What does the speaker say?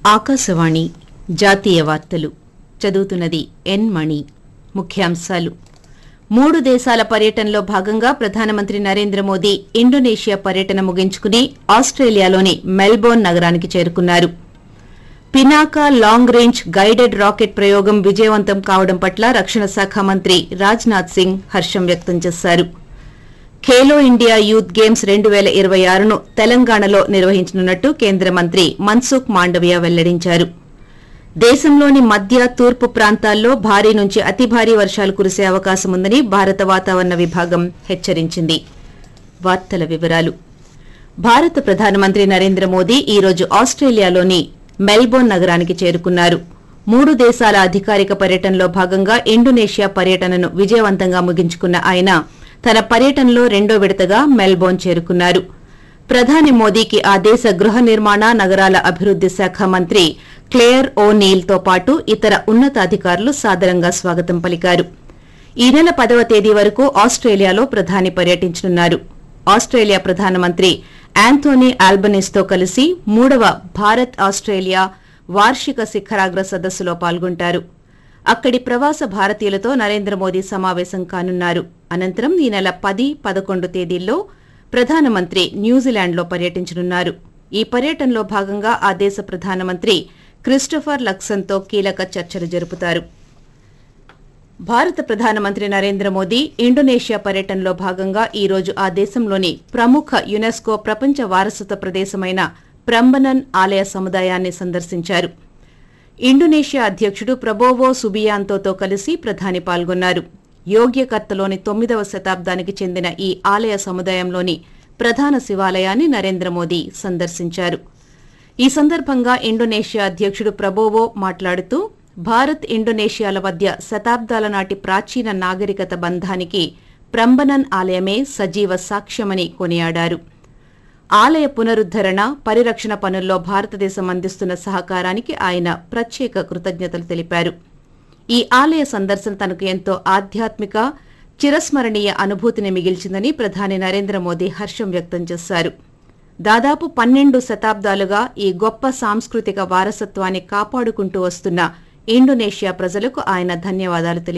ఆకాశవాణి జాతీయ వార్తలు చదువుతున్నది ఎన్ మణి ముఖ్యాంశాలు మూడు దేశాల పర్యటనలో భాగంగా ప్రధానమంత్రి నరేంద్ర మోదీ ఇండోనేషియా పర్యటన ముగించుకుని ఆస్ట్రేలియాలోని మెల్బోర్న్ నగరానికి చేరుకున్నారు Pinaka long range guided rocket ప్రయోగం విజయవంతం కావడం పట్ల రక్షణ శాఖ మంత్రి రాజ్నాథ్ సింగ్ హర్షం వ్యక్తం చేశారు ఖేలో ఇండియా యూత్ గేమ్స్ రెండు వేల ఇరవై ఆరును తెలంగాణలో నిర్వహించనున్నట్టు కేంద్ర మంత్రి మన్సుఖ్ మాండవియా వెల్లడించారు దేశంలోని మధ్య తూర్పు ప్రాంతాల్లో భారీ నుంచి అతి భారీ వర్షాలు కురిసే అవకాశం ఉందని భారత వాతావరణ విభాగం హెచ్చరించింది వార్తల వివరాలు భారత ప్రధానమంత్రి నరేంద్ర మోదీ ఈ రోజు ఆస్ట్రేలియాలోని మెల్బోర్న్ నగరానికి చేరుకున్నారు మూడు దేశాల అధికారిక పర్యటనలో భాగంగా ఇండోనేషియా పర్యటనను విజయవంతంగా ముగించుకున్న ఆయన తన పర్యటనలో రెండో విడతగా మెల్బోర్న్ చేరుకున్నారు ప్రధాని మోదీకి ఆ దేశ గృహ నిర్మాణ నగరాల అభివృద్ది శాఖ మంత్రి క్లేయర్ ఓ నీల్తో పాటు ఇతర ఉన్నతాధికారులు సాదరంగా స్వాగతం పలికారు ఈ నెల పదవ తేదీ వరకు ఆస్ట్రేలియాలో ప్రధాని పర్యటించనున్నారు ఆస్ట్రేలియా ప్రధానమంత్రి యాంథోనీ ఆల్బనీస్తో కలిసి మూడవ భారత్ ఆస్ట్రేలియా వార్షిక శిఖరాగ్ర సదస్సులో పాల్గొంటారు అక్కడి ప్రవాస భారతీయులతో నరేంద్ర మోదీ సమావేశం కానున్నారు అనంతరం ఈ నెల పది పదకొండు తేదీల్లో ప్రధానమంత్రి న్యూజిలాండ్లో పర్యటించనున్నారు ఈ పర్యటనలో భాగంగా ఆ దేశ ప్రధానమంత్రి క్రిస్టోఫర్ లక్సన్తో కీలక చర్చలు జరుపుతారు భారత ప్రధానమంత్రి నరేంద్ర మోదీ ఇండోనేషియా పర్యటనలో భాగంగా ఈ రోజు ఆ దేశంలోని ప్రముఖ యునెస్కో ప్రపంచ వారసత్వ ప్రదేశమైన ప్రంబనన్ ఆలయ సముదాయాన్ని సందర్శించారు ఇండోనేషియా అధ్యక్షుడు ప్రబోవో సుబియాంతోతో కలిసి ప్రధాని పాల్గొన్నారు యోగ్యకర్తలోని తొమ్మిదవ శతాబ్దానికి చెందిన ఈ ఆలయ సముదాయంలోని ప్రధాన శివాలయాన్ని నరేంద్ర మోదీ సందర్శించారు ఈ సందర్భంగా ఇండోనేషియా అధ్యక్షుడు ప్రబోవో మాట్లాడుతూ భారత్ ఇండోనేషియాల మధ్య శతాబ్దాల నాటి ప్రాచీన నాగరికత బంధానికి ప్రంబనన్ ఆలయమే సజీవ సాక్ష్యమని కొనియాడారు ఆలయ పునరుద్దరణ పరిరక్షణ పనుల్లో భారతదేశం అందిస్తున్న సహకారానికి ఆయన ప్రత్యేక కృతజ్ఞతలు తెలిపారు ఈ ఆలయ సందర్శన తనకు ఎంతో ఆధ్యాత్మిక చిరస్మరణీయ అనుభూతిని మిగిల్చిందని ప్రధాని నరేంద్ర మోదీ హర్షం వ్యక్తం చేశారు దాదాపు పన్నెండు శతాబ్దాలుగా ఈ గొప్ప సాంస్కృతిక వారసత్వాన్ని కాపాడుకుంటూ వస్తున్న ఇండోనేషియా ప్రజలకు ఆయన ధన్యవాదాలు తెలిపారు